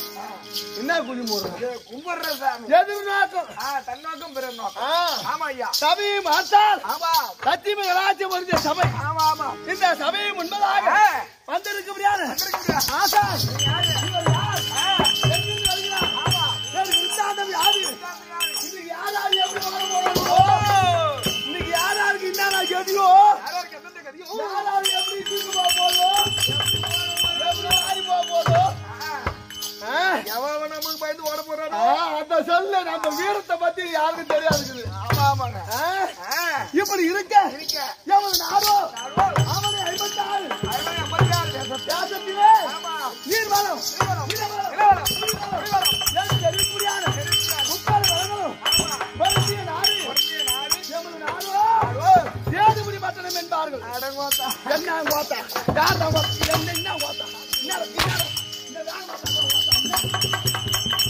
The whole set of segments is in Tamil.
என்ன குழி மூடுறோம் இது கும்பிடுற சாமி எது நோக்கம் ஆ, தன்னோக்கம் பிற நோக்கம் ஆ, ஆமா ஐயா சபை மாற்றால் ஆமா லட்சுமி கலாச்சி வருகிற சபை ஆமா ஆமா இந்த சபையை முன்பதாக ஆ, வந்திருக்க முடியாது வந்திருக்குங்க. ஆசா யாரு? இவர் யார்? ஆ, எங்கிருந்து வருகிறார்? ஆமா. சரி, விருத்தாந்தம் யாரு? இன்னைக்கு யார் யார் எப்படி வர போறாங்களோ? இன்னைக்கு யார் யாருக்கு என்னென்ன கதியோ? யாராருக்கு எந்தெந்த கதியோ? யார் யார் எப்படி தூக்கு போக போதோ? எப்படி ஆடி போக போதோ? ஆ, ஆ? எவன் அவன் நமக்கு பயந்து ஓட போறானோ? ஆ, அத சொல்லு நம்ம வீரத்தை பத்தி யாருக்கும் தெரியாது ஆமா, ஆமாங்க. ஆ, இப்படி இருக்க இருக்க. எவன் நாடோ நாலோ, அவனை ஐம்பத்தாறு அறுபது, ஐம்பத்தி ஆறு தேசம். தேசத்திலே ஆமா. நீர்வளம் நிலவரம், நிலவளம், நிலவரம், நீர்வளம், நிலவரம். ஏன் தெரிவிக்கூடியான முக்கால் வளங்களும் ஆமா. வருந்திய நாடு ஒன்றிய நாடு. எமது நாடோ நாடோ. சேதுபடி பட்டணம் என்பார்கள் அடங்கோத்தா. என்ன கோத்தா யார் தான் கோத்தா என்ன என்ன கோத்தா என்ன என்ன இந்த வேன் கோத்தா, கோத்தா, இந்த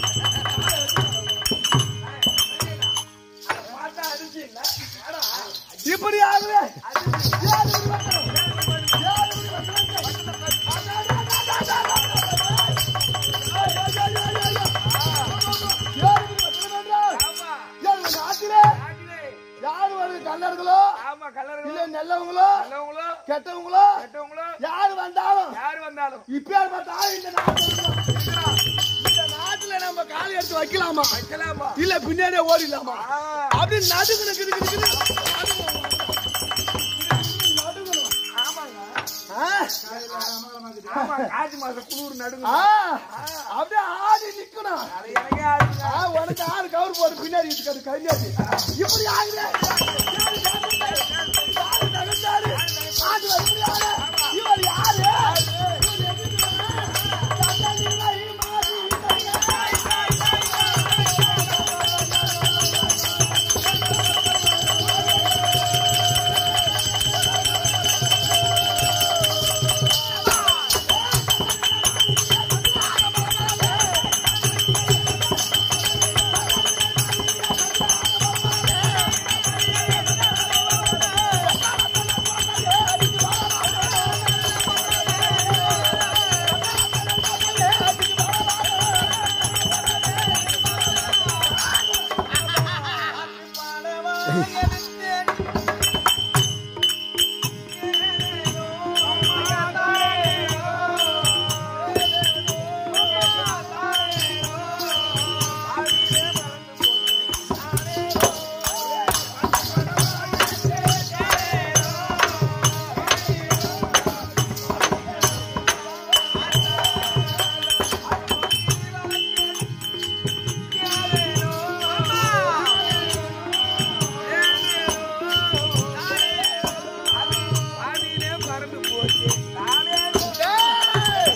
பார்த்தா அரிசி இல்ல. ஏடா, இப்படி ஆகுது சேதுபடி பட்டணம் சேதுபடி பட்டணத்தை சேதுபடி பட்டணம் என்றால் ஆமா. எமது நாட்டிலே நாட்டிலே. யார் வருது கல்லர்களோ ஆமா, கல்லர்கள். இல்ல நல்லவங்களோ நல்லவங்களோ, கெட்டவங்களோ கெட்டவங்களோ, யார் வந்தாலும் யாரு வந்தாலும் இப்பேற்பட்ட ஆள் இந்த நாட்டில் இருக்கணும். இருக்கிறான். இந்த நாட்டுல நம்ம கால் எடுத்து வைக்கலாமா வைக்கலாமா? இல்ல பின்னாடியே ஓடிடலாமா ஆ, அப்படி நடுக்கு நடுக்கு நடுக்கு நடுக்கணும். ஆமாங்க. ஆ? ஆமா, காசி மாசம் குளிர் நடுங்க. ஆ, அப்படியே ஆடி நிக்கணும் அது எனக்கே ஆடுங்க. ஆ, உனக்கு ஆறு கவர் போட்டு பின்னாடி இருக்காது கையாடி இப்படி ஆகுது யாரு யாரு நகர்ந்தாரு? ஆண்டு வர முடியாது. இவர் யாரு இவர் எப்படி வர்றாரு? சட்டங்களை மாறி பாதியிலே பறந்து போச்சு. நானே ஏய்!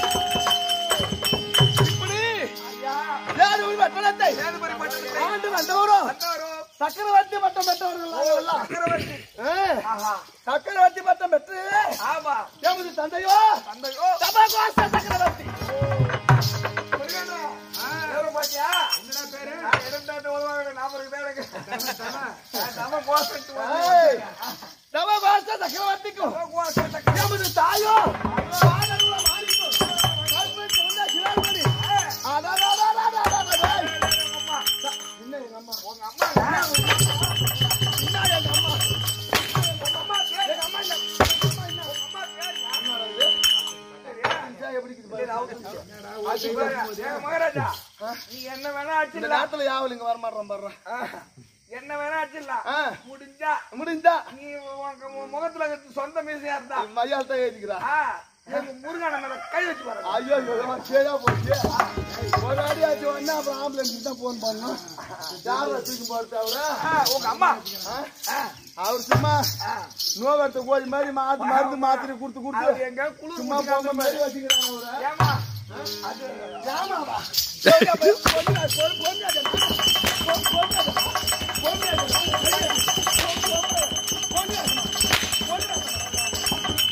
இப்படி ஐயா, யாரு ஒரு பட்டணத்தை சேதுபதி பட்டணத்தை ஆண்டு வந்தவரும் வந்தவரும் சக்கரவர்த்தி பட்டம் பெற்றவர்கள் நாங்கள் எல்லாம். சக்கரவர்த்தி. ஆ, ஆஹா, சக்கரவர்த்தி பட்டம் பெற்று ஆமா, எமது தந்தையோ தந்தையோ, தபாகோச சக்கரவர்த்தி முருகனோ, பேரை பாத்தியா? நான் இரண்டாண்டு உதவாங்க, ஞாபகம் இருக்குதா எனக்கு? நான் தம கோசத்து ஏய், வந்து- தபாகோச சக்கரவர்த்திக்கும் தம கோசம் தக்க- எமது தாயோ பாடலுள்ள மாணிக்கம். கல்வெட்டு உள்ள சிலாமணி. அடடடடடடடடடே. அம்மா, என்ன எங்க அம்மா? உங்க அம்மா என்ன எங்க அம்மா? அம்மா பேரு, எங்க அம்மா என்ன? அம்மா பேரு யாரு? அம்மா இது? இது எப்படி இருக்குது பாரு. அது பாரு, ஏங்க மகாராஜா, நீ என்ன வேணா இந்த அடிச்சிடலாம் நேரத்துல யாவல் இங்க வரமாட்டோம் பாரு என்ன வேணா அடிச்சிடலாம் ஆ. முடிஞ்சா முடிந்தா நீ உங்க மு- முகத்துல இருக்கிறது சொந்த மீசையா இருந்தா மையால் தான் ஏறிக்கிறா ஆ, எங்க முருகன் மேல கை வச்சு பாருங்க ஐயோ ஐயோ சரியா போச்சு ஒரு அடி ஆச்சு உடனே அப்புறம் ஆம்புலன்ஸ் தான் போன் பண்ணோம் யாரை தூக்கி போறது அவரு ஆ, உங்க அம்மா ஆ? அவர் சும்மா நோவெடுத்த கோழி மாதிரி மாத்து மருந்து மாத்திரை கொடுத்து அது கொடுத்து எங்க குளிர் சும்மா போக மாதிரி வச்சுக்கிறாங்க அவரை ஏமா ஏமாவா? சரியா போய் பொண்ணு, பொண்ணு, பொண்ணு அது. பொண்ணு, பொண்ணு அது. பொண்ணு அது. பொண்ணு அது. பொண்ணு அது. பொண்ணு அது.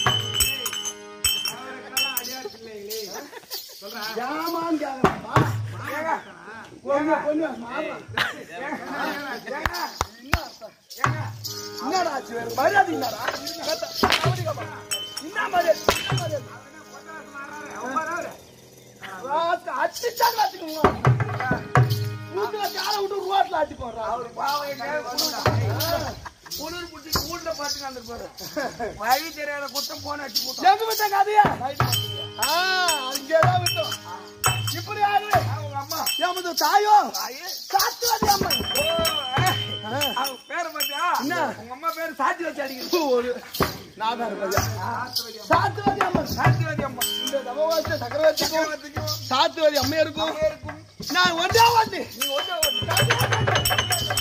ஏமான்னு கேக்குறான்ப்பா. ஏங்க பொண்ணு, பொண்ணு, மாமா. ஏங்க ஏங்க என்னடா ஆச்சு வேற? மரியாதை என்னடா? கேட்டா, கபடி கபடி. என்ன மரியாதை? என்ன மரியாதை? ராஸ்கா, அடிச்சாங்க அடிச்சுக்குமா. வீட்டுல காலை விட்டு ரோட்ல அடி போடுறான். அவரு பாவம் எங்கேயாவது குளிர் குளிர் பிடிச்சி வீட்டுல பாத்துட்டு வந்துருப்பாரு வழி தெரியாத குத்தம் போன அடிச்சு கூட்டம் எங்க விட்ட கதையா? ஆ, அங்கேதான் விட்டோம். இப்படி ஆகுது. அவங்க அம்மா எமது தாயோ தாயே சாத்துவதி அம்மன். ஓ, ஏ, ஆ, அவங்க பேரை பாத்தியா என்ன? உங்க அம்மா பேரு சாத்தி வச்சு அடிக்கிறது ஒரு நாதான் இருப்பது. சாத்துவதி அம்மன். சாத்திவதி அம்மா இந்த தபவாச சக்கரவர்த்திக்கும் சக்கரவர்த்திக்கும் சாத்துவதி அம்மையருக்கும் பேருக்கும் நான் ஒன்றா வந்து நீ ஒண்ணு ஒண்ணு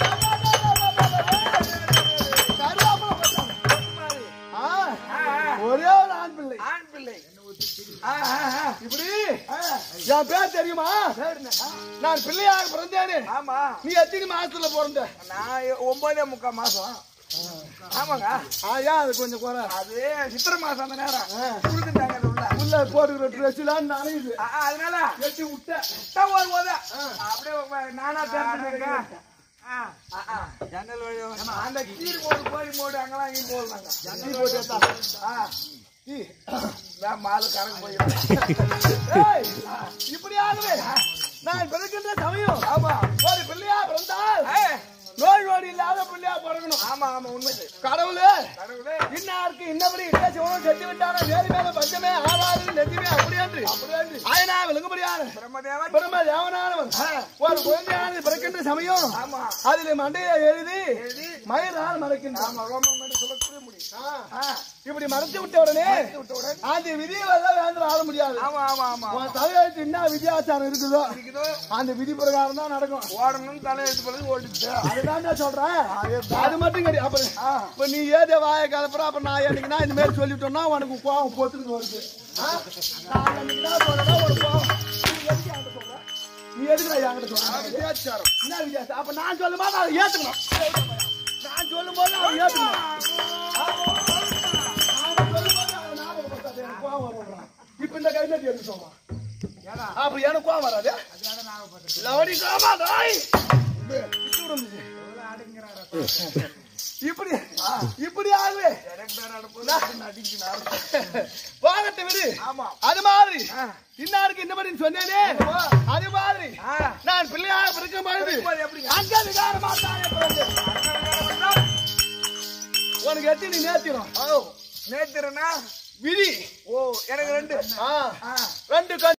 ஆ, ஆ, ஆ, ஒரே ஒரு ஆண் பிள்ளை ஆண் பிள்ளை ஆ, ஆ, ஆ. இப்படி ஆ, என் பேர் தெரியுமா சரிண்ணே. நான் பிள்ளையாக பிறந்தேனே ஆமா நீ எத்தனை மாசத்துல பிறந்த நான் ஒன்பதே முக்கால் மாசம் ஆமாங்க ஆ ஏன் அது கொஞ்சம் குறை அது சித்திரை மாசம் அந்த நேரம் ஆ. கொடுத்துட்டாங்க அது உள்ள உள்ள போட்டுக்கிற ட்ரெஸ் எல்லாம் நனையுது ஆ, ஆ, அதனால எட்டி விட்ட தான் ஒரு போத அப்படியே உங்க- நானா தெரிஞ்சுருக்கேன் ஜன்னல் வழியா அந்த கீழ் மோடு கோழி மோடு அங்கெல்லாம் இங்கேயும் போடுறாங்க ஜன்னல் போட்டு எடுத்தா. ஆ, ஈ. நான் மாலு கறக்கு போயிடுறேன் ஏய், இப்படி ஆகவே நான் பிறக்கின்ற சமயம் ஆமா ஒரு பிள்ளையா பிறந்தால் ஏய், நோய் நோடி இல்லாத பிள்ளையா பிறக்கணும் ஆமா ஆமா உண்மை கடவுளே கடவுளே இன்னாருக்கு இன்னபடி இட்ட சிவனும் செத்து விட்டான வேறு மேல பஞ்சமே ஆறாது நெஞ்சுமே அப்படி என்று ஆயனா விளங்கும்படியான பிரம்மதேவன் பிரம்ம தேவனானவன் ஒரு குழந்தையானது பிறக்கின்ற சமயம் ஆமா அதில் மண்டையை எழுதி எழுதி மயிரால் மறைக்கின்றான் ஆமா ரோமம் என்று சொல்லக்கூடிய முடியும் ஆ, ஆ, இப்படி மறைச்சு விட்ட உடனே விட்டவுடன் அந்த விதியை எல்லாம் வேந்தர் ஆட முடியாது ஆமா ஆமா ஆமா உன் தலையெழுத்து என்ன வித்தியாச்சாரம் இருக்குதோ இருக்குதோ அந்த விதி பிரகாரம் தான் நடக்கும் ஓடணும் தலையெழுத்து பொழுது ஓடிச்சு அதுதான் நான் சொல்றேன் அது மட்டும் கிடையாது அப்புறம் இப்ப நீ ஏதோ வாய கலப்புற அப்புறம் நான் என்னைக்குன்னா இந்த மாதிரி சொல்லிட்டோம்னா உனக்கு கோவம் பொத்துக்கு வருது ஆ? நான் அன்னைக்கு என்ன சொல்றேன்னா ஒரு கோவம் நீ எதுக்கு என்கிட்ட சொல்ற? நீ எதுக்குடா என்கிட்ட சொல்ற? வித்தியாச்சாரம் என்ன வித்தியாசம் அப்ப நான் சொல்லும் போது அதை ஏத்துக்கணும் நான் சொல்லும் போது அதை ஏத்துக்கணும் நான் சொல்லும் போது அதை ஞாபகப்படுத்தாத, எனக்கு கோவம் வரும்ன்றான். இப்ப இந்த கையில எடுத்து சொல்றான் அப்ப எனக்கு கோவம் வராது லவடி கோமா தாய் விட்டு விடுங்க. இப்படி இப்படி ஆகுது வாகத்தை விடு ஆமா அது மாதிரி இன்னாருக்கு இந்த மாதிரி சொன்னேனே அது மாதிரி ஆ. நான் பிள்ளையாக பிறக்கும் பொழுது பிறக்கும்போது எப்படிங்க? அங்க விகாரமா தானே பிறந்தேன். உனக்கு எத்தனை நேத்திரம் ஓ நேத்திரனா விதி ஓ எனக்கு ரெண்டு ஆ. ஆ ரெண்டு கண்